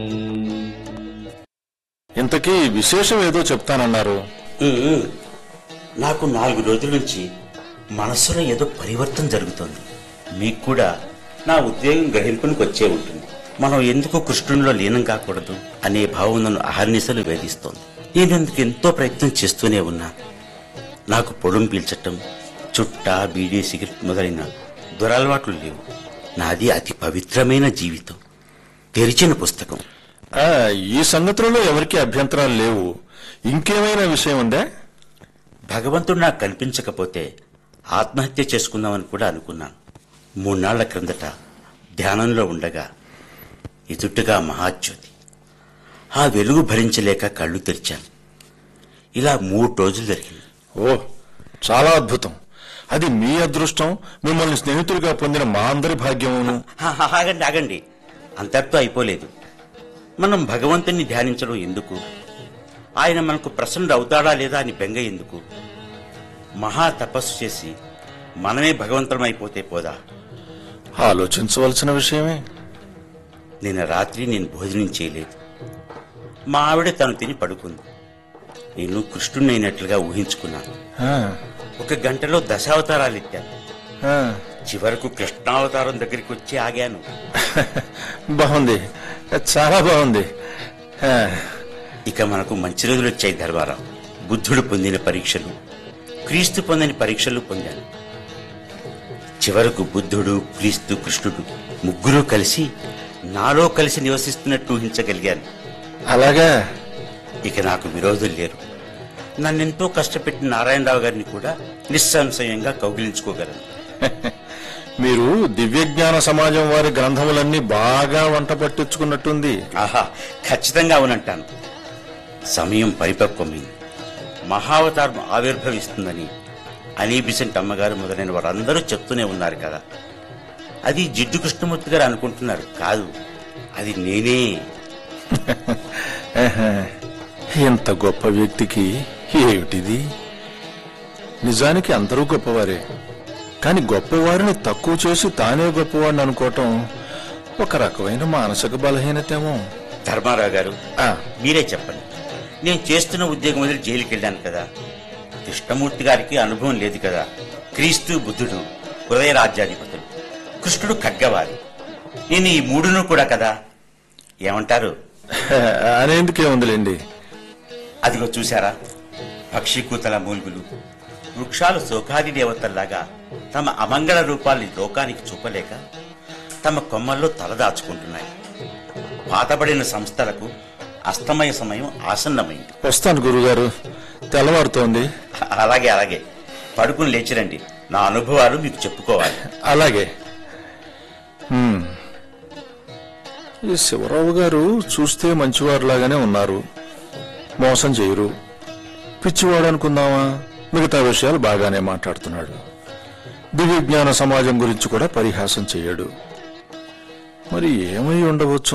ఇంతకీ విశేషం ఏదో చెప్తానన్నారు ఉమ్, నాకు నాలుగు రోజుల నుంచి మనస్సులో ఏదో పరివర్తన జరుగుతోంది మీకు కూడా నా ఉద్యోగం గ్రహింపునికి వచ్చే ఉంటుంది మనం ఎందుకు కృష్ణునిలో లీనం కాకూడదు అనే భావం నన్ను అహర్నిశలు వేధిస్తోంది నేను ఇందుకు ఎంతో ప్రయత్నం చేస్తూనే ఉన్నాను నాకు పొడుం పీల్చటం చుట్ట బీడీ సిగరెట్ మొదలైన దురలవాట్లు లేవు నాది అతి పవిత్రమైన జీవితం తెరిచిన పుస్తకం ఆ, ఈ సంగతులలో ఎవరికీ అభ్యంతరాలు లేవు ఇంకేమైనా విషయం ఉందా భగవంతుడు నాకు కనిపించకపోతే ఆత్మహత్య చేసుకుందామని కూడా అనుకున్నాను మూడునాళ్ల క్రిందట ధ్యానంలో ఉండగా ఎదుటగా మహాజ్యోతి ఆ వెలుగు భరించలేక కళ్ళు తెరిచాను ఇలా మూడు రోజులు జరిగింది ఓ చాలా అద్భుతం అది మీ అదృష్టం మిమ్మల్ని స్నేహితులుగా పొందిన మా అందరి భాగ్యమును హా, హా, ఆగండి ఆగండి అంతటితో అయిపోలేదు మనం భగవంతుని ధ్యానించడం ఎందుకు ఆయన మనకు ప్రసన్నుడు అవుతాడా లేదా అని బెంగ ఎందుకు మహా తపస్సు చేసి మనమే భగవంతులం అయిపోతే పోదా ఆలోచించవలసిన విషయమే నిన్న రాత్రి నేను భోజనం చేయలేదు మా ఆవిడ తను తిని పడుకుంది నేను కృష్ణునైనట్లుగా ఊహించుకున్నాను ఆ, ఒక గంటలో దశావతారాలు ఎత్తాను ఆ. చివరకు కృష్ణావతారం దగ్గరికి వచ్చి ఆగాను బాగుంది చాలా బాగుంది ఆ, ఇక మనకు మంచి రోజులు వచ్చాయి ధర్మారావు బుద్ధుడు పొందిన పరీక్షలు క్రీస్తు పొందని పరీక్షలు పొందాను చివరకు బుద్ధుడు క్రీస్తు కృష్ణుడు ముగ్గురు కలిసి నాలో కలిసి నివసిస్తున్నట్టు ఊహించగలిగాను అలాగా ఇక నాకు విరోధులు లేరు నన్నెంతో కష్టపెట్టిన నారాయణరావు గారిని కూడా నిస్సంశయంగా కౌగిలించుకోగలను మీరు దివ్యజ్ఞాన సమాజం వారి గ్రంథములన్నీ బాగా వంట పట్టించుకున్నట్టుంది ఆహా ఖచ్చితంగా అవునంటాను సమయం పరిపక్వమైంది మహావతారం ఆవిర్భవిస్తుందని అనీ బిసెంట్ అమ్మగారు మొదలైన వారందరూ చెప్తూనే ఉన్నారు కదా అది జిడ్డు కృష్ణమూర్తి గారు అనుకుంటున్నారు కాదు అది నేనే ఆహా. ఇంత గొప్ప వ్యక్తికి ఏమిటిది నిజానికి అందరూ గొప్పవారే కాని గొప్పవారిని తక్కువ చేసి తానే గొప్పవాడిని అనుకోవటం ఒక రకమైన మానసిక బలహీనతేమో ధర్మారావు గారు ఆ, మీరే చెప్పండి నేను చేస్తున్న ఉద్యోగం వదిలి జైలుకి వెళ్ళాను కదా కృష్ణమూర్తి గారికి అనుభవం లేదు కదా క్రీస్తు బుద్ధుడు హృదయ రాజ్యాధిపతులు కృష్ణుడు ఖడ్గవాది నేను ఈ మూడును కూడా కదా ఏమంటారు అనేందుకే ఉందిలేండి అదిగో చూశారా పక్షికూతల మూల్గులు వృక్షాలు శోకాది దేవతల్లాగా తమ అమంగళ రూపాల్ని లోకానికి చూపలేక తమ కొమ్మల్లో తలదాచుకుంటున్నాయి పాతబడిన సంస్థలకు అస్తమయ సమయం ఆసన్నమైంది వస్తాను గురుగారు తెల్లవారుతోంది అలాగే అలాగే పడుకుని లేచిరండి నా అనుభవాలు మీకు చెప్పుకోవాలి అలాగే హ్మ్. ఈ శివరావు గారు చూస్తే మంచివారులాగానే ఉన్నారు మోసం చేయరు పిచ్చివాడు అనుకుందామా మిగతా విషయాలు బాగానే మాట్లాడుతున్నాడు దివ్య జ్ఞాన సమాజం గురించి కూడా పరిహాసం చేయడు మరి ఏమై ఉండవచ్చు